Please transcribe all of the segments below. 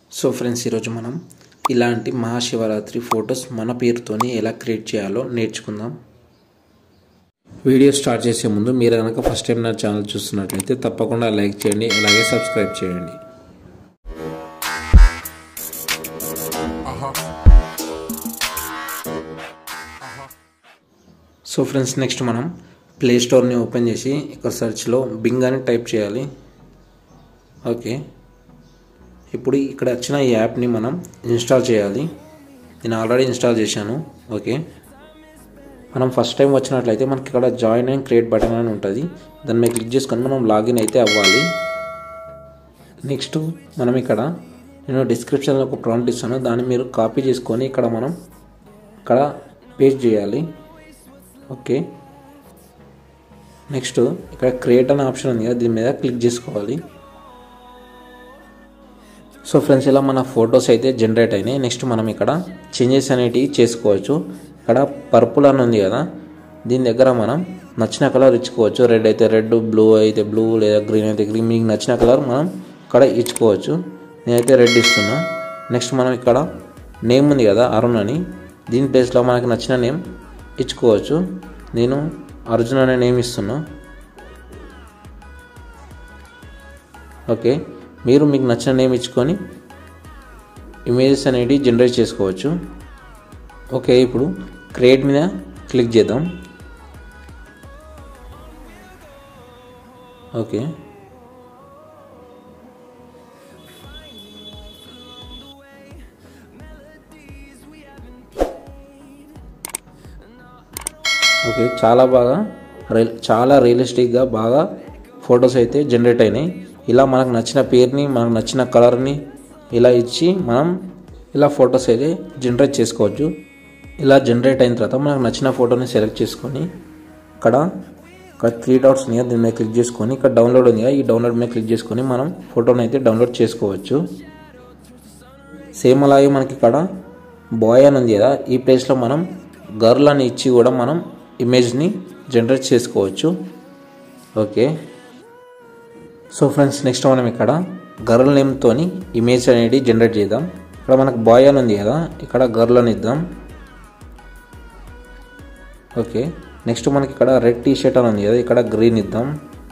so friends ఈరోజు మనం ఇలాంటి మహాశివరాత్రి ఫొటోస్ మన పేరుతోని ఎలా క్రియేట్ చేయాలో నేర్చుకుందాం వీడియో స్టార్ట్ చేసే ముందు మీరు కనుక ఫస్ట్ టైం నా ఛానల్ చూస్తున్నట్లయితే తప్పకుండా లైక్ చేయండి అలాగే సబ్స్క్రైబ్ చేయండి సో ఫ్రెండ్స్ నెక్స్ట్ మనం ప్లే స్టోర్ని ఓపెన్ చేసి ఇక్కడ సెర్చ్లో బింగ్ అని టైప్ చేయాలి ఓకే ఇప్పుడు ఇక్కడ వచ్చిన ఈ యాప్ని మనం ఇన్స్టాల్ చేయాలి నేను ఆల్రెడీ ఇన్స్టాల్ చేశాను ఓకే మనం ఫస్ట్ టైం వచ్చినట్లయితే మనకి ఇక్కడ జాయిన్ అండ్ క్రియేట్ బటన్ అని ఉంటుంది దాన్ని మీద క్లిక్ చేసుకొని మనం లాగిన్ అయితే అవ్వాలి నెక్స్ట్ మనం ఇక్కడ నేను డిస్క్రిప్షన్లో ఒక ప్రాంప్ట్ ఇస్తాను దాన్ని మీరు కాపీ చేసుకొని ఇక్కడ మనం ఇక్కడ పేస్ట్ చేయాలి ఓకే నెక్స్ట్ ఇక్కడ క్రియేట్ అనే ఆప్షన్ ఉంది కదా దీని మీద క్లిక్ చేసుకోవాలి సో ఫ్రెండ్స్ ఇలా మన ఫొటోస్ అయితే జనరేట్ అయినాయి నెక్స్ట్ మనం ఇక్కడ చేంజెస్ అనేటివి చేసుకోవచ్చు ఇక్కడ పర్పుల్ అని ఉంది కదా దీని దగ్గర మనం నచ్చిన కలర్ ఇచ్చుకోవచ్చు రెడ్ అయితే రెడ్ బ్లూ అయితే బ్లూ లేదా గ్రీన్ అయితే గ్రీన్ మీకు నచ్చిన కలర్ మనం ఇక్కడ ఇచ్చుకోవచ్చు నేనైతే రెడ్ ఇస్తున్నా నెక్స్ట్ మనం ఇక్కడ నేమ్ ఉంది కదా అరుణ్ అని దీని ప్లేస్లో మనకి నచ్చిన నేమ్ ఇచ్చుకోవచ్చు నేను అర్జున్ అనే నేమ్ ఇస్తున్నా ఓకే మీరు మీకు నచ్చిన నేమ్ ఇచ్చుకొని ఇమేజెస్ అనేవి జనరేట్ చేసుకోవచ్చు ఓకే ఇప్పుడు క్రియేట్ మీద క్లిక్ చేద్దాం ఓకే ఓకే చాలా బాగా రియల్ చాలా రియలిస్టిక్గా బాగా ఫొటోస్ అయితే జనరేట్ అయినాయి ఇలా మనకు నచ్చిన పేరుని మనకు నచ్చిన కలర్ని ఇలా ఇచ్చి మనం ఇలా ఫొటోస్ అయితే జనరేట్ చేసుకోవచ్చు ఇలా జనరేట్ అయిన తర్వాత మనకు నచ్చిన ఫోటోని సెలెక్ట్ చేసుకొని ఇక్కడ ఇక్కడ త్రీ డాట్స్ ఉన్నాయి దీని మీద క్లిక్ చేసుకొని ఇక్కడ డౌన్లోడ్ ఉంది ఈ డౌన్లోడ్ మీద క్లిక్ చేసుకొని మనం ఫోటోని అయితే డౌన్లోడ్ చేసుకోవచ్చు సేమ్ అలాగే మనకి ఇక్కడ బాయ్ అని ఉంది కదా ఈ ప్లేస్లో మనం గర్ల్ అని ఇచ్చి కూడా మనం ఇమేజ్ని జనరేట్ చేసుకోవచ్చు ఓకే సో ఫ్రెండ్స్ నెక్స్ట్ మనం ఇక్కడ గర్ల్ నేమ్తో ఇమేజ్ అనేది జనరేట్ చేద్దాం ఇక్కడ మనకు బాయ్ అని ఉంది కదా ఇక్కడ గర్ల్ అని ఇద్దాం ఓకే నెక్స్ట్ మనకి ఇక్కడ రెడ్ టీ షర్ట్ అని ఉంది కదా ఇక్కడ గ్రీన్ ఇద్దాం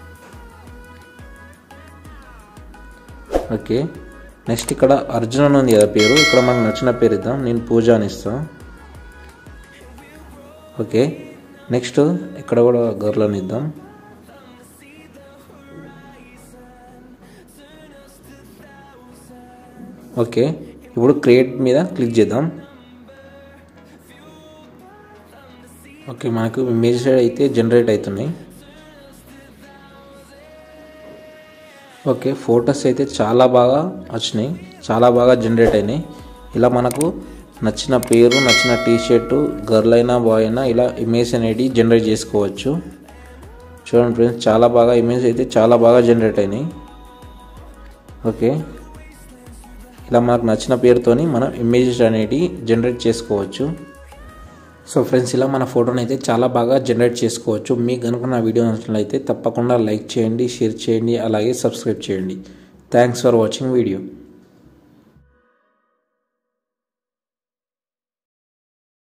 ఓకే నెక్స్ట్ ఇక్కడ అర్జున్ అని ఉంది కదా పేరు ఇక్కడ మనకు నచ్చిన పేరు ఇద్దాం నేను పూజ అని ఇస్తాను ఓకే నెక్స్ట్ ఇక్కడ కూడా గర్ల్ అని ఇద్దాం ఓకే ఇప్పుడు క్రియేట్ మీద క్లిక్ చేద్దాం ఓకే మనకు ఇమేజ్ అయితే జనరేట్ అవుతున్నాయి ఓకే ఫొటోస్ అయితే చాలా బాగా వచ్చినాయి చాలా బాగా జనరేట్ అయినాయి ఇలా మనకు నచ్చిన పేరు నచ్చిన టీ షర్టు గర్ల్ అయినా బాయ్ అయినా ఇలా ఇమేజ్ అనేది జనరేట్ చేసుకోవచ్చు చూడండి ఫ్రెండ్స్ చాలా బాగా ఇమేజ్ అయితే చాలా బాగా జనరేట్ అయినాయి ఓకే ఇలా మనకు నచ్చిన పేరుతోని మనం ఇమేజెస్ అనేటివి జనరేట్ చేసుకోవచ్చు సో ఫ్రెండ్స్ ఇలా మన ఫోటోని అయితే చాలా బాగా జనరేట్ చేసుకోవచ్చు మీకు కనుక నా వీడియో నచ్చినట్లయితే తప్పకుండా లైక్ చేయండి షేర్ చేయండి అలాగే సబ్స్క్రైబ్ చేయండి థ్యాంక్స్ ఫర్ వాచింగ్ వీడియో